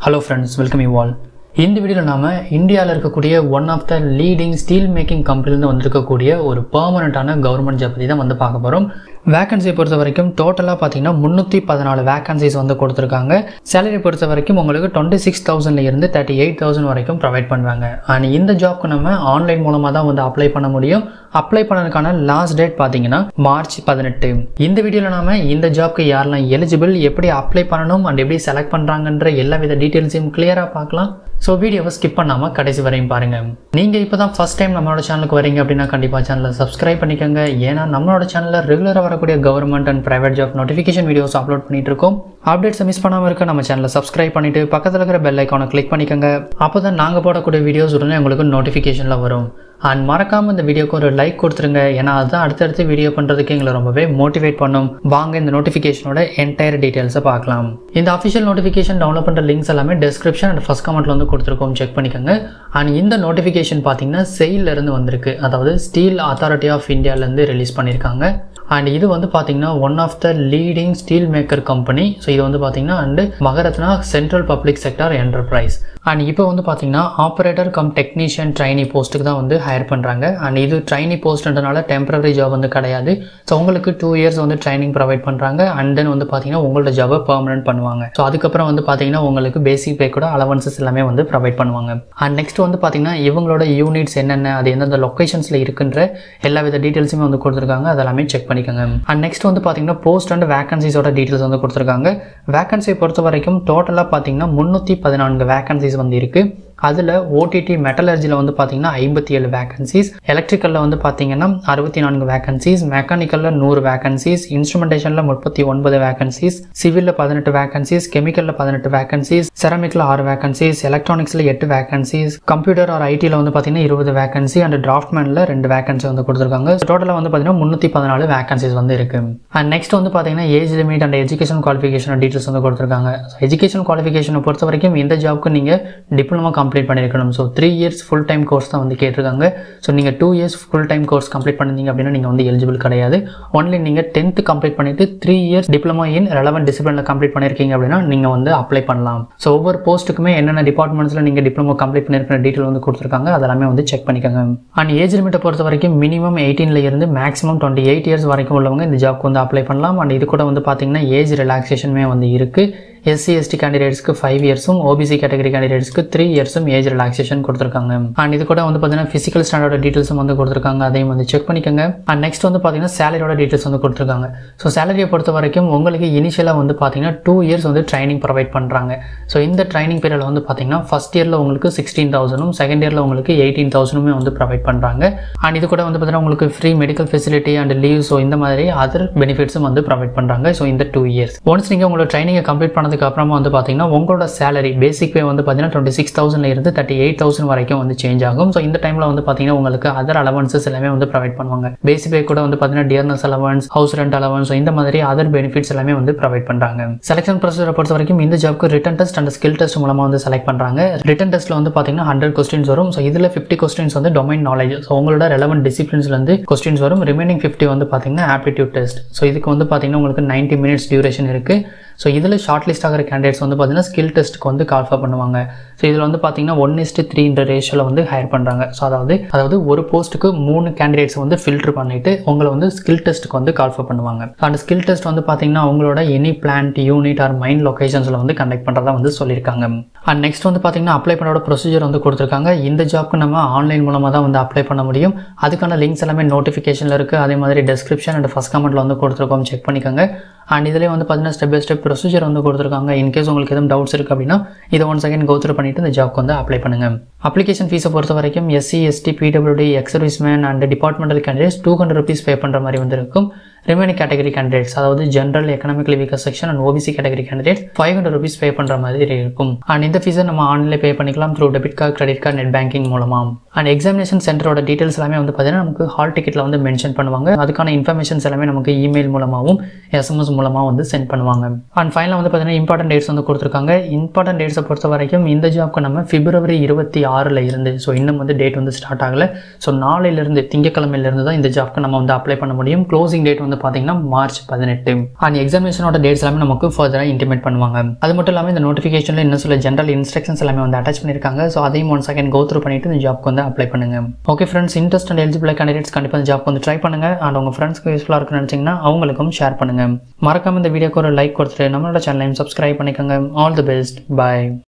hello friends welcome you all இந்த வீடியோவில் நாம இந்தியாவில் இருக்கக்கூடிய one of the leading steel making கம்பெனிலேருந்து வந்திருக்கக்கூடிய ஒரு பெர்மனண்ட்டான கவர்மெண்ட் ஜாப் பற்றி தான் வந்து பார்க்க போகிறோம் வேகன்சி பொறுத்த வரைக்கும் டோட்டலாக பார்த்தீங்கன்னா முந்நூற்றி பதினாலு வேகன்சிஸ் வந்து கொடுத்துருக்காங்க சேலரி பொறுத்த வரைக்கும் உங்களுக்கு டுவெண்ட்டி சிக்ஸ் தௌசண்ட்ல இருந்து தேர்ட்டி எயிட் தௌசண்ட் வரைக்கும் ப்ரொவைட் பண்ணுவாங்க அண்ட் இந்த ஜாப்க்கு நம்ம ஆன்லைன் மூலமாக தான் வந்து அப்ளை பண்ண முடியும் அப்ளை பண்ணதுக்கான லாஸ்ட் டேட் பார்த்தீங்கன்னா மார்ச் பதினெட்டு இந்த வீடியோவில் நாம இந்த ஜாப்க்கு யாரெல்லாம் எலிஜிபிள் எப்படி அப்ளை பண்ணணும் அண்ட் எப்படி செலக்ட் பண்ணுறாங்கன்ற எல்லா வித டீட்டெயில்ஸையும் கிளியராக பார்க்கலாம் ஸோ வீடியோவை ஸ்கிப் பண்ணாமல் கடைசி வரையும் பாருங்க நீங்கள் இப்போ தான் ஃபஸ்ட் டைம் நம்மளோட சேனலுக்கு வரீங்க அப்படின்னா கண்டிப்பாக சேனலை சப்ஸ்கிரைப் பண்ணிக்கோங்க ஏன்னா நம்மளோட சேனலில் ரெகுலராக வரக்கூடிய government and private job notification videos upload பண்ணிட்டு இருக்கோம் அப்டேட்ஸை மிஸ் பண்ணாமல் இருக்க நம்ம சேனலை சப்ஸ்கிரைப் பண்ணிட்டு பக்கத்தில் இருக்கிற பெல் ஐக்கானை கிளிக் பண்ணிக்கோங்க அப்போ தான் நாங்கள் போடக்கூடிய வீடியோஸ் உடனே உங்களுக்கு நோட்டிஃபிகேஷனில் வரும் அண்ட் மறக்காமல் இந்த வீடியோக்கு ஒரு லைக் கொடுத்துருங்க ஏன்னா அதுதான் அடுத்தடுத்து வீடியோ பண்ணுறதுக்கு எங்களை ரொம்பவே மோட்டிவேட் பண்ணும் வாங்க இந்த நோட்டிஃபிகேஷனோட என்டையர் டீட்டெயில்ஸை பார்க்கலாம் இந்த அஃபிஷியல் நோட்டிஃபிகேஷன் டவுன்லோட் பண்ணுற லிங்க்ஸ் எல்லாமே டிஸ்கிரிப்ஷன் அண்ட் ஃபஸ்ட் கமெண்ட்ல வந்து கொடுத்துருக்கோம் செக் பண்ணிக்கோங்க அண்ட் இந்த நோட்டிஃபிகேஷன் பார்த்தீங்கன்னா செயல்ல இருந்து வந்திருக்கு அதாவது ஸ்டீல் அத்தாரிட்டி ஆஃப் இந்தியாவிலேருந்து ரிலீஸ் பண்ணியிருக்காங்க அண்ட் இது வந்து பார்த்தீங்கன்னா one of the leading steel maker company so இது வந்து பார்த்தீங்கன்னா and Maharatna central public sector enterprise and இப்போ வந்து பார்த்தீங்கன்னா ஆப்ரேட்டர் கம் டெக்னீஷியன் ட்ரைனி போஸ்ட்டுக்கு தான் வந்து ஹையர் பண்ணுறாங்க அண்ட் இது ட்ரைனி போஸ்ட்ன்றனால டெம்பரரி ஜாப் வந்து கிடையாது ஸோ உங்களுக்கு டூ இயர்ஸ் வந்து ட்ரைனிங் ப்ரொவைட் பண்ணுறாங்க அண்ட் தென் வந்து பார்த்தீங்கன்னா உங்களோட ஜாபை பர்மனெண்ட் பண்ணுவாங்க ஸோ அதுக்கப்புறம் வந்து பார்த்தீங்கன்னா உங்களுக்கு பேசிக் பே கூட அலவன்சஸ் எல்லாமே வந்து ப்ரொவைட் பண்ணுவாங்க அண்ட் நெக்ஸ்ட் வந்து பார்த்தீங்கன்னா இவங்களோட யூனிட்ஸ் என்னென்ன அது எந்தெந்த லொக்கேஷன்ஸில் இருக்குன்ற எல்லா வித டீட்டெயில்ஸுமே வந்து கொடுத்துருக்காங்க அதெல்லாமே செக் பண்ணிக்கோங்க அண்ட் நெக்ஸ்ட் வந்து பார்த்தீங்கன்னா போஸ்ட் அண்ட் வேகன்சிஸோட டீட்டெயில்ஸ் வந்து கொடுத்துருக்காங்க வேகன்சி பொறுத்த வரைக்கும் டோட்டலாக பார்த்தீங்கன்னா முந்நூற்றி பதினான்கு வேகன்சிஸ் வந்து இருக்குது அதில் ஓடிடி மெட்டலர்ஜியில் வந்து பார்த்தீங்கன்னா ஐம்பத்தி ஏழு வேகன்சிஸ் எலக்ட்ரிக்கலில் வந்து பார்த்தீங்கன்னா அறுபத்தி நான்கு வேகன்சிஸ் மெக்கானிக்கலில் நூறு வேகன்சிஸ் இன்ஸ்ட்ருமெண்டேஷனில் முப்பத்தி ஒன்பது வேகன்சிஸ் சிவிலில் பதினெட்டு வேகன்சிஸ் கெமிக்கலில் பதினெட்டு வேகன்சிஸ் செரமிக்கில் ஆறு வேகன்சிஸ் எலக்ட்ரானிக்ஸில் எட்டு வேகன்சிஸ் கம்ப்யூட்டர் ஆர் ஐடியில் வந்து பார்த்தீங்கன்னா இருபது வேகன்சி அண்ட் டிராஃப்ட்மேனில் ரெண்டு வேகன்சி வந்து கொடுத்துருக்காங்க டோட்டலாக வந்து பார்த்தீங்கன்னா முந்நூற்றி பதினாலு வேகன்சிஸ் வந்து இருக்கு அண்ட் நெக்ஸ்ட் வந்து பார்த்தீங்கன்னா age limit and education qualification details வந்து கொடுத்துருக்காங்க எஜுகேஷன் குவாலிஃபிகேஷனை பொறுத்த வரைக்கும் இந்த ஜாப்க்கு நீங்கள் டிப்ளமோ கம்ப்ளீட் பண்ணியிருக்கணும் so three years full time course தான் வந்து கேட்டிருக்காங்க ஸோ நீங்கள் two years full time course complete பண்ணிருந்தீங்க அப்படின்னா நீங்கள் வந்து எலிஜிபிள் கிடையாது ஒன்லி நீங்கள் டென்த்து கம்ப்ளீட் பண்ணிட்டு three years diploma in relevant டிசிப்ளினில் கம்ப்ளீட் பண்ணியிருக்கீங்க அப்படின்னா நீங்கள் வந்து அப்ளை பண்ணலாம் ஸோ ஒவ்வொரு போஸ்ட்டுக்குமே என்னென்ன டிபார்ட்மெண்ட்ஸில் நீங்கள் டிப்ளமோ கம்ப்ளீட் பண்ணியிருக்கிற டீட்டெயில் வந்து கொடுத்துருக்காங்க அதெல்லாமே வந்து செக் பண்ணிக்கோங்க அண்ட் ஏஜ் லிமிட்டை பொறுத்த வரைக்கும் மினிமம் எயிட்டீனில் இருந்து மேக்ஸிமம் டுவெண்ட்டி எயிட் இயர்ஸ் வரைக்கும் உள்ளவங்க இந்த ஜாப்க்கு வந்து அப்ளை பண்ணலாம் அண்ட் இது கூட வந்து பார்த்தீங்கன்னா ஏஜ் ரிலாக்ஸேஷனுமே வந்து இருக்குது எஸ்சி எஸ்டி கேண்டிடேட்ஸ்க்கு ஃபைவ் இயர்ஸும் ஓபிசி கேட்டகரி கேண்டிடேட்ஸ்க்கு த்ரீ இயர்ஸும் ஏஜ் ரிலாக்ஸேஷன் கொடுத்துருக்காங்க அண்ட் இது கூட வந்து பார்த்தீங்கன்னா ஃபிசிக்கல் ஸ்டாண்டர்ட் டீட்டெயில்ஸும் வந்து கொடுத்துருக்காங்க அதையும் வந்து செக் பண்ணிக்கோங்க அண்ட் நெக்ஸ்ட் வந்து பார்த்தீங்கன்னா சேலரியோட டீட்டெயில்ஸ் வந்து கொடுத்துருக்காங்க ஸோ சேலரியை பொறுத்த வரைக்கும் உங்களுக்கு இனிஷியலாக வந்து பார்த்தீங்கன்னா டூ இயர்ஸ் வந்து ட்ரைனிங் ப்ரொவைட் பண்ணுறாங்க ஸோ இந்த ட்ரைனிங் பீரியடில் வந்து பார்த்தீங்கன்னா ஃபஸ்ட் இயரில் உங்களுக்கு சிக்ஸ்டீன் தௌசண்டும் செகண்ட் இயரில் உங்களுக்கு எயிட்டீன் தௌசண்டுமே வந்து ப்ரொவைட் பண்ணுறாங்க அண்ட் இது கூட வந்து பார்த்தீங்கன்னா உங்களுக்கு free medical facility and leave so இந்த மாதிரி அதர் பெனிஃபிட்ஸும் வந்து ப்ரொவைட் பண்ணுறாங்க ஸோ இந்த டூ இயர்ஸ் ஒன்ஸ் நீங்கள் உங்களோட ட்ரைனிங்கை கம்ப்ளீட் பண்ணதுக்கு அப்புறமா வந்து பார்த்தீங்கன்னா உங்களோட சேலரி பேசிக் பே வந்து பார்த்தீங்கன்னா டுவெண்ட்டி சிக்ஸ் தௌசண்ட்ல இருந்து தேர்ட்டி எயிட் தௌசண்ட் வரைக்கும் வந்து சேஞ்ச் ஆகும் ஸோ இந்த டைமில் வந்து பார்த்தீங்கன்னா உங்களுக்கு அதர் அலவன்சஸ் எல்லாமே வந்து ப்ரொவைட் பண்ணுவாங்க பேசிக் பே கூட வந்து பார்த்தீங்கன்னா dearness allowance house rent allowance so இந்த மாதிரி அதர் பெனிஃபிட்ஸ் எல்லாமே வந்து ப்ரொவைட் பண்ணுறாங்க செலக்ஷன் ப்ரொசீஜரை பொறுத்த வரைக்கும் இந்த ஜாப்க்கு written test and skill test மூலமாக வந்து செலக்ட் பண்ணுறாங்க ரிட்டன் டெஸ்ட்டில் வந்து பார்த்தீங்கன்னா ஹண்ட்ரட் கொஸ்டின்ஸ் வரும் ஸோ இதில் ஃபிஃப்டி கொஸ்டின்ஸ் வந்து டொமைன் நாலேஜ் ஸோ உங்களோட ரெலவெண்ட் டிசிப்ளின்ஸ்லேருந்து கொஸ்டின்ஸ் வரும் ரிமைனிங் ஃபிஃப்டி வந்து பார்த்தீங்கன்னா ஆப்டிடியூட் டெஸ்ட் ஸோ இதுக்கு வந்து பார்த்தீங்கன்னா உங்களுக்கு நைன்ட்டி மினிட்ஸ் டியூரேஷன் இருக்குது ஸோ இதில் ஷார்ட் லிஸ்ட் ஆகிற கேண்டிடேட்ஸ் வந்து பார்த்தீங்கன்னா ஸ்கில் டெஸ்ட்டுக்கு வந்து கால்ஃபர் பண்ணுவாங்க ஸோ இதில் வந்து பார்த்தீங்கன்னா ஒன் இஸ்ட்டு த்ரீன்ற ரேஷியோவில் வந்து ஹையர் பண்ணுறாங்க ஸோ அதாவது அதாவது ஒரு போஸ்ட்டுக்கு மூணு கேண்டிடேட்ஸ் வந்து ஃபில்டர் பண்ணிவிட்டு உங்களை வந்து ஸ்கில் டெஸ்ட்டுக்கு வந்து கால்ஃபர் பண்ணுவாங்க அந்த ஸ்கில் டெஸ்ட் வந்து பார்த்தீங்கன்னா உங்களோட any plant unit or mine லொக்கேஷன்ஸில் வந்து கண்டக்ட் பண்ணுறதா வந்து சொல்லியிருக்காங்க அண்ட் நெக்ஸ்ட் வந்து பார்த்தீங்கன்னா அப்ளை பண்ணோட ப்ரொசீஜர் வந்து கொடுத்துருக்காங்க இந்த ஜாப்க்கு நம்ம ஆன்லைன் மூலமாக தான் வந்து அப்ளை பண்ண முடியும் அதுக்கான லிங்க்ஸ் எல்லாமே நோட்டிஃபிகேஷனில் இருக்குது அதே மாதிரி டெஸ்கிரிப்ஷன் அண்ட் ஃபஸ்ட் கமெண்ட்டில் வந்து கொடுத்துருக்கோம் செக் பண்ணிக்கோங்க அண்ட் இதிலே வந்து பார்த்தீங்கன்னா ஸ்டெப் பை ஸ்டெப் ப்ரொசீஜர் வந்து கொடுத்துருக்காங்க இன்கேஸ் உங்களுக்கு எதுவும் டவுட்ஸ் இருக்குது அப்படின்னா இதை ஒன் செகண்ட் கோத்ரூ பண்ணிவிட்டு இந்த ஜாப்க்கு வந்து அப்ளை பண்ணுங்கள் அப்ளிகேஷன் ஃபீஸை பொறுத்த வரைக்கும் SC ST PWD ex serviceman and departmental candidates two hundred rupees pay பண்ணுற மாதிரி வந்து இருக்கும் ரிமைனிங் கேட்டகரி கேண்டிடேட்ஸ் அதாவது general economically weaker section and OBC category candidate five hundred rupees pay பண்ணுற மாதிரி இருக்கும் அண்ட் இந்த ஃபீஸை நம்ம ஆன்லைனில் பே பண்ணிக்கலாம் through debit card credit card net banking மூலமாக அண்ட் எக்ஸாமினேஷன் சென்டரோட டீட்டெயில்ஸ் எல்லாமே வந்து பார்த்தீங்கன்னா நமக்கு ஹால் டிக்கெட்டில் வந்து மென்ஷன் பண்ணுவாங்க அதுக்கான இன்ஃபர்மேஷன்ஸ் எல்லாமே நமக்கு இமெயில் மூலமாகவும் எஸ்எம்எஸ் மூலமாக வந்து சென்ட் பண்ணுவாங்க அண்ட் ஃபைனலாக வந்து பார்த்தீங்கன்னா இம்பார்ட்டன்ட் டேட்ஸ் வந்து கொடுத்துருக்காங்க இம்பார்ட்டன்ட் டேட்ஸை பொறுத்த வரைக்கும் இந்த ஜாப்க்கு நம்ம பிப்ரவரி இருபத்தி ஆறில் இருந்து ஸோ இன்னும் வந்து டேட் வந்து ஸ்டார்ட் ஆகலை ஸோ நாளையிலேருந்து திங்கக்கிழமையிலேருந்து தான் இந்த ஜாப்க்கு நம்ம வந்து அப்ளை பண்ண முடியும் க்ளோசிங் டேட் வந்து வந்து பார்த்தீங்கன்னா மார்ச் பதினெட்டு அண்ட் எக்ஸாமினேஷனோட டேட்ஸ் எல்லாமே நமக்கு ஃபர்தராக இன்டிமேட் பண்ணுவாங்க அது மட்டும் இல்லாமல் இந்த நோட்டிஃபிகேஷனில் இன்னும் சில ஜென்ரல் இன்ஸ்ட்ரக்ஷன்ஸ் எல்லாமே வந்து அட்டாச் பண்ணியிருக்காங்க ஸோ அதையும் ஒன் செகண்ட் கோ த்ரூ பண்ணிட்டு இந்த ஜாப்க்கு வந்து அப்ளை பண்ணுங்க okay friends interest and eligible candidates கண்டிப்பாக இந்த ஜாப் வந்து ட்ரை பண்ணுங்க அண்ட் உங்கள் ஃப்ரெண்ட்ஸ்க்கு யூஸ்ஃபுல்லாக இருக்குன்னு நினச்சிங்கன்னா அவங்களுக்கும் ஷேர் பண்ணுங்க மறக்காம இந்த வீடியோக்கு ஒரு லைக் கொடுத்துட்டு நம்மளோட சேனலையும் சப்ஸ்கிரைப் பண்ணிக்கோங்க ஆல் தி பெஸ்ட் பை